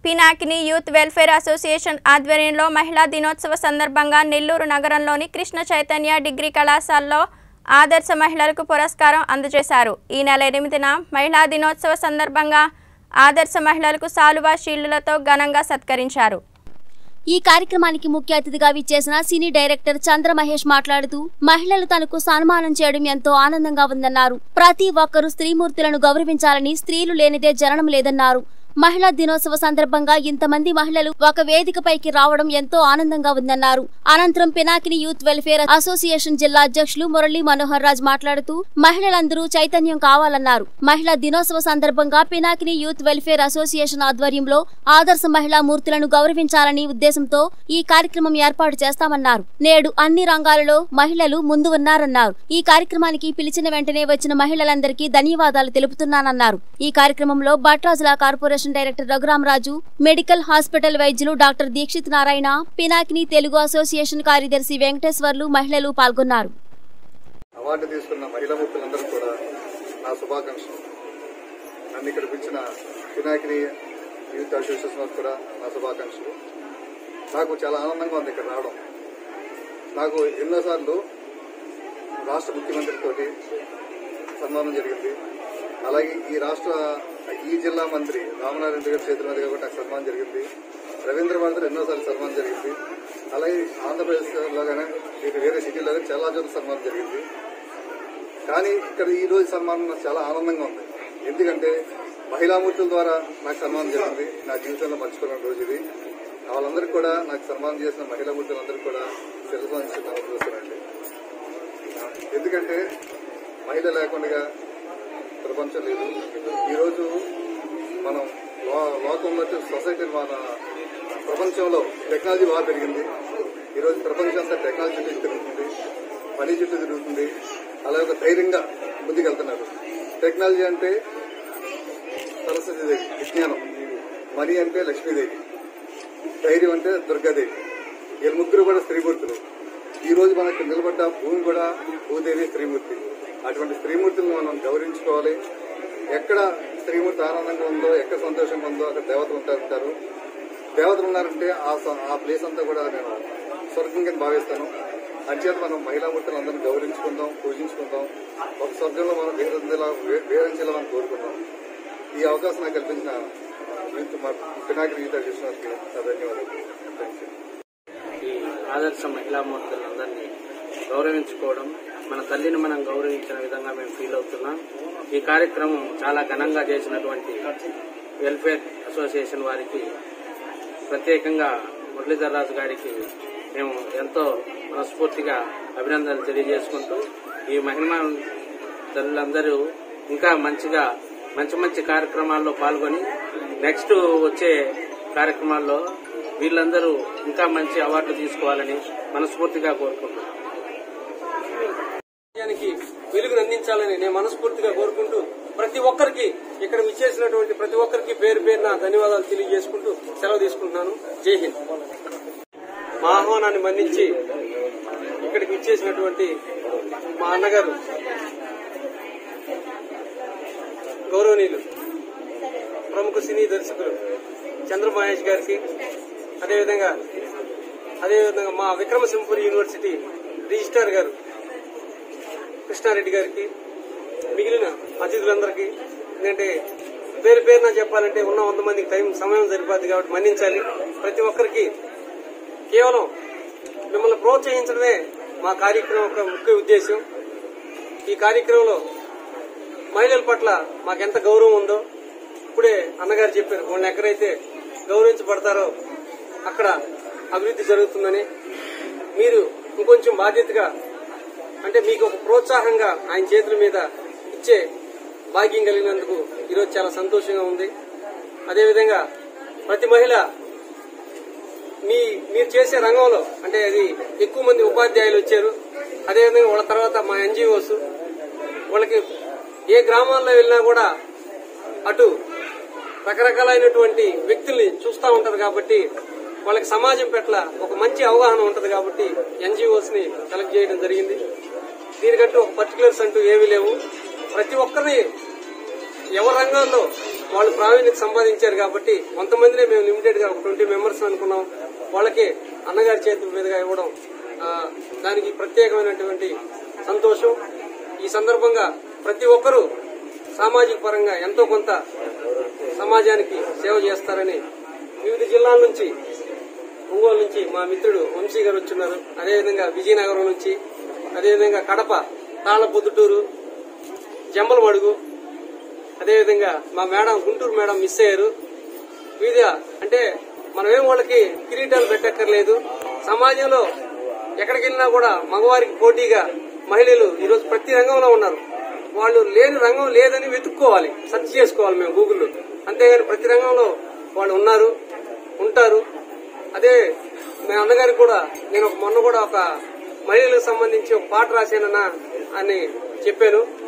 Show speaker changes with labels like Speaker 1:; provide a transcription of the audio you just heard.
Speaker 1: Pinakini youth welfare association ఆధ్వర్యంలో మహిళా దినోత్సవ సందర్భంగా నెల్లూరు నగరంలోని కృష్ణ చైతన్య డిగ్రీ కళాశాలలో ఆదర్శ మహిళలకు పురస్కారం అందజేశారు ఈ నెల ఎనిమిదిన మహిళా దినోత్సవ సందర్భంగా ఆదర్శ మహిళలకు సాలువా షీల్డులతో ఘనంగా సత్కరించారు
Speaker 2: ఈ కార్యక్రమానికి ముఖ్య అతిథిగా విచ్చేసిన సినీ డైరెక్టర్ చంద్ర మహేష్ మాట్లాడుతూ మహిళలు తనకు సన్మానం చేయడం ఎంతో ఆనందంగా ఉందన్నారు ప్రతి ఒక్కరూ స్త్రీమూర్తులను గౌరవించాలని స్త్రీలు లేనిదే జననం లేదన్నారు మహిళా దినోత్సవ సందర్భంగా ఇంతమంది మహిళలు ఒక వేదికపైకి రావడం ఎంతో ఆనందంగా ఉందన్నారు అనంతరం పినాకిని యూత్ వెల్ఫేర్ అసోసియేషన్ జిల్లా అధ్యక్షులు మురళీ మనోహర్ రాజ్ మాట్లాడుతూ మహిళలందరూ చైతన్యం కావాలన్నారు మహిళా దినోత్సవ సందర్భంగా పినాకిని యూత్ వెల్ఫేర్ అసోసియేషన్ ఆధ్వర్యంలో ఆదర్శ మహిళా మూర్తులను గౌరవించాలని ఉద్దేశంతో ఈ కార్యక్రమం ఏర్పాటు చేస్తామన్నారు నేడు అన్ని రంగాలలో మహిళలు ముందు ఉన్నారన్నారు ఈ కార్యక్రమానికి పిలిచిన వెంటనే వచ్చిన మహిళలందరికీ ధన్యవాదాలు తెలుపుతున్నానన్నారు ఈ కార్యక్రమంలో భట్రాజుల corporation director Raghuramaraju medical hospital వైద్యులు డాక్టర్ దీక్షిత్ నారాయణ పినాకిని తెలుగు అసోసియేషన్ కార్యదర్శి వెంకటేశ్వర్లు మహిళలు పాల్గొన్నారు
Speaker 3: అవార్డు తీసుకున్న మహిళా మూర్తులందరూ కూడా నా శుభాకాంక్షలు నన్ను ఇక్కడ పిలిచిన వినాయకుని యూత్ అసోసియేషన్ వారికి కూడా నా శుభాకాంక్షలు నాకు చాలా ఆనందంగా ఉంది ఇక్కడ రావడం నాకు ఎన్నోసార్లు రాష్ట్ర ముఖ్యమంత్రితోటి సన్మానం జరిగింది అలాగే ఈ రాష్ట్ర ఈ జిల్లా మంత్రి రామనారాయణ గారి చేతుల మీదుగా కూడా నాకు సన్మానం జరిగింది రవీంద్ర భారతిలో ఎన్నోసార్లు సన్మానం జరిగింది అలాగే ఆంధ్రప్రదేశ్లో కానీ ఇటు వేరే సిటీలో కానీ చాలా చోట్ల సన్మానం జరిగింది కానీ ఇక్కడ ఈ రోజు సన్మానం నాకు చాలా ఆనందంగా ఉంది ఎందుకంటే మహిళామూర్తుల ద్వారా నాకు సన్మానం జరిగింది నా జీవితంలో మర్చిపోయిన రోజు ఇది వాళ్ళందరికీ కూడా నాకు సన్మానం చేసిన మహిళామూర్తులందరికీ కూడా శిరస్సు నమస్కరిస్తానండి ఎందుకంటే మహిళ లేకుండా ప్రపంచం లేదు ఈరోజు మనం లో- లోకంలో వచ్చే సొసైటీ మన ప్రపంచంలో టెక్నాలజీ బాగా పెరిగింది ఈరోజు ప్రపంచం అంతా టెక్నాలజీ చుట్టూ తిరుగుతుంది పని చుట్టూ తిరుగుతుంది అలాగే ఒక ధైర్యంగా ముందుకెళ్తున్నారు టెక్నాలజీ అంటే సరస్వతీదేవి విజ్ఞానం మనీ అంటే లక్ష్మీదేవి ధైర్యం అంటే దుర్గాదేవి వీళ్ళ ముగ్గురు కూడా స్త్రీమూర్తులు ఈ రోజు మనకు నిలబడ్డ భూమి కూడా భూదేవి స్త్రీమూర్తి అటువంటి స్త్రీమూర్తులను మనం గౌరవించుకోవాలి ఎక్కడ స్త్రీమూర్తి ఆనందంగా ఉందో ఎక్కడ సంతోషంగా ఉందో అక్కడ దేవతలు ఉంటారు దేవతలు ఉన్నారంటే ఆ స- ఆ ప్లేస్ అంతా కూడా నేను స్వర్గం కింద భావిస్తాను అంచేత మనం మహిళామూర్తులను అందరం గౌరవించుకుందాం పూజించుకుందాం ఒక స్వర్గంలో మనం వేరంచేలా వేరంచేలా మనం కోరుకుందాం ఈ అవకాశం నాకు కల్పించిన యూత్ మా పినాకిరి యూత్ అధ్యక్షుల వారికి నా ధన్యవాదాలు థ్యాంక్ యూ
Speaker 4: ఈ ఆదర్శ మహిళా మూర్తులందరినీ గౌరవించుకోవడం మన తల్లిని మనం గౌరవించిన విధంగా మేము ఫీల్ అవుతున్నాం ఈ కార్యక్రమం చాలా ఘనంగా చేసినటువంటి వెల్ఫేర్ అసోసియేషన్ వారికి ప్రత్యేకంగా మురళీధర్ రాజు గారికి మేము ఎంతో మనస్ఫూర్తిగా అభినందనలు తెలియజేసుకుంటూ ఈ మహిళా తల్లులందరూ ఇంకా మంచిగా మంచి మంచి కార్యక్రమాల్లో పాల్గొని నెక్స్ట్ వచ్చే కార్యక్రమాల్లో వీళ్ళందరూ ఇంకా మంచి అవార్డులు తీసుకోవాలని మనస్ఫూర్తిగా కోరుకుంటున్నాం
Speaker 5: సమాజానికి వెలుగును అందించాలని నేను మనస్ఫూర్తిగా కోరుకుంటూ ప్రతి ఒక్కరికి ఇక్కడ విచ్చేసినటువంటి ప్రతి ఒక్కరికి పేరు పేరున ధన్యవాదాలు తెలియజేసుకుంటూ సెలవు తీసుకుంటున్నాను జై హింద్ మా ఆహ్వానాన్ని మన్నించి ఇక్కడికి విచ్చేసినటువంటి మా అన్నగారు గౌరవనీయులు ప్రముఖ సినీ దర్శకులు చంద్ర మహేష్ గారికి అదేవిధంగా అదేవిధంగా మా విక్రమసింహపురి యూనివర్సిటీ రిజిస్ట్రార్ గారు కృష్ణారెడ్డి గారికి మిగిలిన అతిథులందరికీ ఎందుకంటే పేరు పేరున చెప్పాలంటే ఉన్న వంద మందికి టైం సమయం సరిపోద్ది కాబట్టి మన్నించాలి ప్రతి ఒక్కరికి కేవలం మిమ్మల్ని ప్రోత్సహించడమే మా కార్యక్రమం యొక్క ముఖ్య ఉద్దేశం ఈ కార్యక్రమంలో మహిళల పట్ల మాకెంత గౌరవం ఉందో ఇప్పుడే అన్నగారు చెప్పారు వాళ్ళని ఎక్కడైతే గౌరవించబడతారో అక్కడ అభివృద్ధి జరుగుతుందని మీరు ఇంకొంచెం బాధ్యతగా అంటే మీకు ఒక ప్రోత్సాహంగా ఆయన చేతుల మీద ఇచ్చే భాగ్యం కలిగినందుకు ఈరోజు చాలా సంతోషంగా ఉంది అదేవిధంగా ప్రతి మహిళ మీ మీరు చేసే రంగంలో అంటే అది ఎక్కువ మంది ఉపాధ్యాయులు వచ్చారు అదేవిధంగా వాళ్ళ తర్వాత మా ఎన్జిఓస్ వాళ్ళకి ఏ గ్రామాల్లో వెళ్ళినా కూడా అటు రకరకాలైనటువంటి వ్యక్తుల్ని చూస్తూ ఉంటారు కాబట్టి వాళ్ళకి సమాజం పట్ల ఒక మంచి అవగాహన ఉంటది కాబట్టి ఎన్జిఓస్ ని సెలెక్ట్ చేయడం జరిగింది దీనికంటూ ఒక పర్టికులర్స్ అంటూ ఏమీ లేవు ప్రతి ఒక్కరిని ఎవరి రంగంలో వాళ్ళు ప్రావీణ్యత సంపాదించారు కాబట్టి కొంతమందినే మేము లిమిటెడ్ గా ఒక ట్వంటీ మెంబర్స్ అనుకున్నాం వాళ్ళకి అన్నగారి చేతుల మీదుగా ఇవ్వడం ఆ, దానికి ప్రత్యేకమైనటువంటి సంతోషం ఈ సందర్భంగా ప్రతి ఒక్కరూ సామాజిక పరంగా ఎంతో కొంత సమాజానికి సేవ చేస్తారని వివిధ జిల్లాల నుంచి ఒంగోలు నుంచి మా మిత్రుడు వంశీ గారు వచ్చున్నారు అదేవిధంగా విజయనగరం నుంచి అదేవిధంగా కడప తాళ పొద్దుటూరు జంబలమడుగు అదేవిధంగా మా మేడం గుంటూరు మేడం మిస్ అయ్యారు వివిధ అంటే మనమేం వాళ్ళకి కిరీటాలు పెట్టక్కర్లేదు సమాజంలో ఎక్కడికి వెళ్ళినా కూడా మగవారికి పోటీగా మహిళలు ఈరోజు ప్రతి రంగంలో ఉన్నారు వాళ్ళు లేని రంగం లేదని వెతుక్కోవాలి సెర్చ్ చేసుకోవాలి మేము గూగుల్లో అంతేగాని ప్రతి రంగంలో వాళ్ళు ఉన్నారు ఉంటారు అదే నేను అన్నగారికి కూడా నేను ఒక మొన్న కూడా ఒక మహిళలకు సంబంధించి ఒక పాట రాశానన్నా అని చెప్పాను